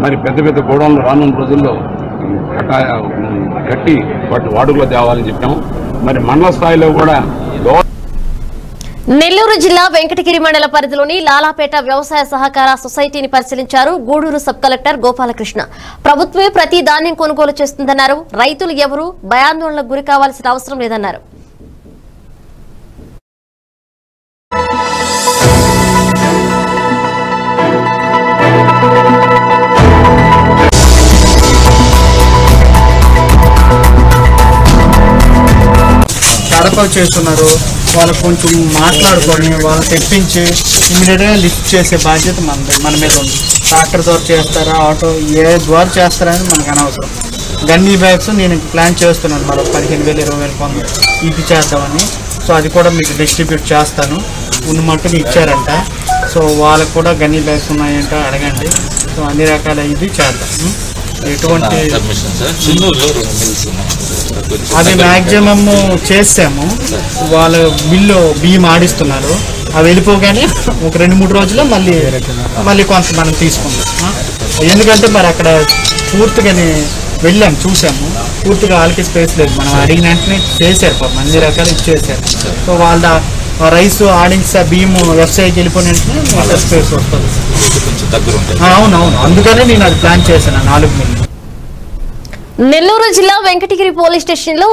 మరి పెద్ద పెద్ద గోడౌన్లు రానున్న రోజుల్లో కట్టా- కట్టి వాటి వాడుకలో తేవాలని చెప్పాము మరి మండల స్థాయిలో కూడా గవ- నెల్లూరు జిల్లా వెంకటగిరి మండల పరిధిలోని లాలాపేట వ్యవసాయ సహకార సొసైటీని పరిశీలించారు గూడూరు సబ్ కలెక్టర్ గోపాలకృష్ణ ప్రభుత్వమే ప్రతి ధాన్యం కొనుగోలు చేస్తుందన్నారు రైతులు ఎవరూ భయాందోళనకు గురి కావాల్సిన అవసరం లేదన్నారు కడప చేస్తున్నారు వాళ్ళకు కొంచెం మాట్లాడుకొని వాళ్ళు తెప్పించి ఇమీడియట్గా లిఫ్ట్ చేసే బాధ్యత మనది మన మీద ఉంది ట్రాక్టర్ ద్వారా చేస్తారా ఆటో ఏ ద్వారా చేస్తారా అనేది మనకు అనవసరం గన్నీ బ్యాగ్స్ నేను ప్లాన్ చేస్తున్నాను మరో పదిహేను వేలు ఇరవై వేలు కొంత ఇది చేద్దామని సో అది కూడా మీకు డిస్ట్రిబ్యూట్ చేస్తాను ఉన్న మట్టుకు ఇచ్చారంట సో వాళ్ళకు కూడా గన్నీ బ్యాగ్స్ ఉన్నాయంట అడగండి సో అన్ని రకాల ఇది చేద్దాం ఉం? ఎటువంటి సబ్మిషన్ సార్ చిన్నూరులో రెండు మిల్స్ ఉన్నాయి అది మ్యాక్సిమం చేసాము వాళ్ళు బిల్లు బియ్యం ఆడిస్తున్నారు అవి వెళ్ళిపోగానే ఒక రెండు మూడు రోజుల్లో మళ్ళీ మళ్ళీ కొంత మనం తీసుకుందాం ఆ? ఎందుకంటే మరి అక్కడ పూర్తిగానే వెళ్ళాం చూసాము పూర్తిగా వాళ్ళకి స్పేస్ లేదు మనం అడిగిన వెంటనే చేశారు పాపం అన్ని రకాలు ఇచ్చేసారు సో వాళ్ళ రైస్ ఆడింగ్స్ బియ్యం వ్యవసాయకి వెళ్ళిపోయిన వెంటనే వాళ్ళ స్పేస్ వస్తుంది కొంచెం దగ్గర ఉంటాయి ఆ, అవునవును అందుకనే నేను అది ప్లాన్ చేశాను ఆ నాలుగు మిల్లు నెల్లూరు జిల్లా వెంకటగిరి పోలీస్ స్టేషన్లో